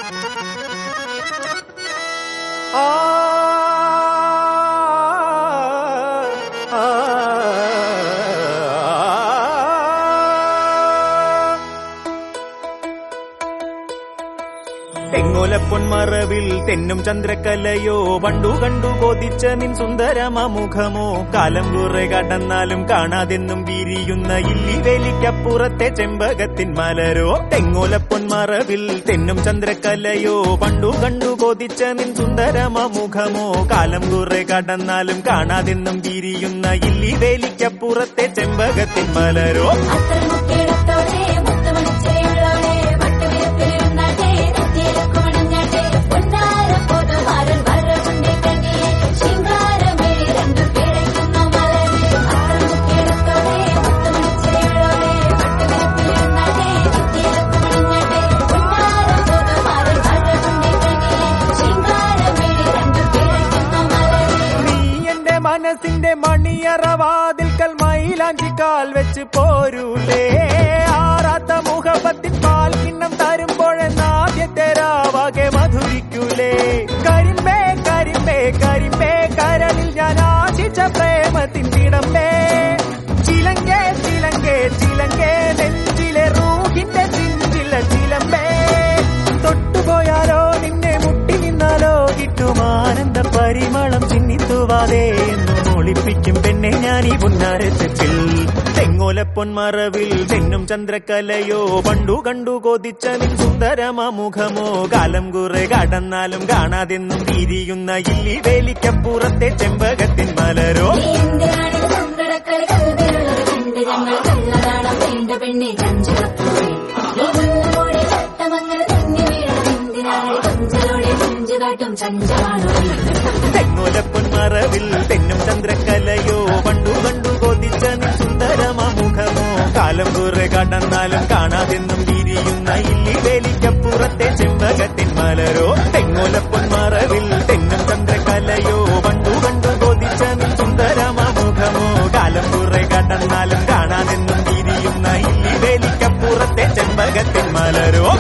ആ ആ തെങ്ങോലപ്പൊന്മറവിൽ തെന്നും ചന്ദ്രക്കലയോ പണ്ടു കണ്ടു കൊതിച്ച നിൻ സുന്ദരമമുഖമോ കാലം കുറെ കടന്നാലും കാണാതെന്നും വിരിയുന്ന ഇല്ലി വേലിക്കപ്പുറത്തെ ചെമ്പകത്തിൻ മലരോ തെങ്ങോലപ്പൊന്മറവിൽ തെന്നും ചന്ദ്രക്കലയോ പണ്ടു കണ്ടു കൊതിച്ച നിൻ സുന്ദരമമുഖമോ കാലം കുറെ കടന്നാലും കാണാതെന്നും വിരിയുന്ന ഇല്ലി വേലിക്കപ്പുറത്തെ ചെമ്പകത്തിൻ മലരോ അത്ര മുട്ടിയിടത്തോടെ മുത്തുമണിച്ചിരിയുള്ളോടെ വട്ടുവിരിപ്പിലിരുന്നാട്ടെ നെറ്റിയിലൊക്കെ മണഞ്ഞാട്ടെ പൊന്നാരം പൊതുമാരൻ വരവുണ്ടി കണ്ണിയെ ശിങ്കാരമേറി രണ്ടു കിഴക്കുന്ന മലരെ അത്ര മുട്ടിയിടത്തോടെ മുത്തുമണിച്ചിരിയുള്ളോടെ വട്ടുവിരിപ്പിലിരുന്നാട്ടെ നെറ്റിയിലൊക്കെ മണഞ്ഞാട്ടെ പൊന്നാരം പൊതുമാരൻ വരവുണ്ടി കണ്ണിയെ ശിങ്കാരമേറി രണ്ടു കിഴക്കുന്ന മലരെ നീ എന്റെ മനസ്സിന്റെ മണിയറവാതിൽക്കൽ മൈലാഞ്ചിക്കാൽ വെച്ച് പോരൂലേ ആറാത്ത മുഖപത്തിൻ പാൽ കിണ്ണം തരുമ്പോഴെന്നാദ്യത്തെ രാവാകെ മധുരിക്കൂലേ കരിമ്പേ കരിമ്പേ കരിമ്പേ കരളിൽ ഞാൻ ആശിച്ച പ്രേമത്തിൻ തിടമ്പേ ചിലങ്കേ ചിലങ്കേ ചിലങ്കേ നെഞ്ചിലെ റൂഹിന്റെ ചിഞ്ചില ചിലമ്പേ തൊട്ടുപോയാലോ നിന്നെ മുട്ടി നിന്നാലോ കിട്ടും ആനന്ദ പരിമളം ചിന്നിത്തുവാതെ എന്നും ഒളിപ്പിക്കും പെണ്ണെ ഞാൻ ഈ പുന്നാരത്തിൽ തെങ്ങോലപ്പൊന്മറവിൽ തെന്നും ചന്ദ്രക്കലയോ പണ്ടു കണ്ടു കൊതിച്ച നിൻ സുന്ദരമമുഖമോ കാലം കുറെ കടന്നാലും കാണാതെന്നും തിരിയുന്ന ഇല്ലി വേലിക്കപ്പുറത്തെ ചെമ്പകത്തിൻ മലരോ നീ എന്തിനാണ് സങ്കടക്കളി കൽവിലുള്ളത് കണ്ട് ഞങ്ങൾ കള്ളനാണം വേണ്ട പെണ്ണെ ചഞ്ചലപ്പോയി നീ മുന്നോടെ ചട്ടമങ്ങൾ തന്നെ വീഴണം എന്തിനാണ് കൊഞ്ചലോടെ കൊഞ്ചു കാട്ടും ചഞ്ചലാണോ തെങ്ങോലപ്പൊന്മറവിൽ തെന്നും ചന്ദ്രക്കലയോ പണ്ടു കണ്ടു കൊതിച്ച നിൻ സുന്ദരമമുഖമോ കാലം കുറെ കടന്നാലും കാണാതെന്നും വിരിയുന്ന ഇല്ലി വേലിക്കപ്പുറത്തെ ചെമ്പകത്തിൻ മലരോ തെങ്ങോലപ്പൊന്മറവിൽ തെന്നും ചന്ദ്രക്കലയോ പണ്ടു കണ്ടു കൊതിച്ച നിൻ സുന്ദരമമുഖമോ കാലം കുറെ കടന്നാലും കാണാതെന്നും വിരിയുന്ന ഇല്ലി വേലിക്കപ്പുറത്തെ ചെമ്പകത്തിൻ മലരോ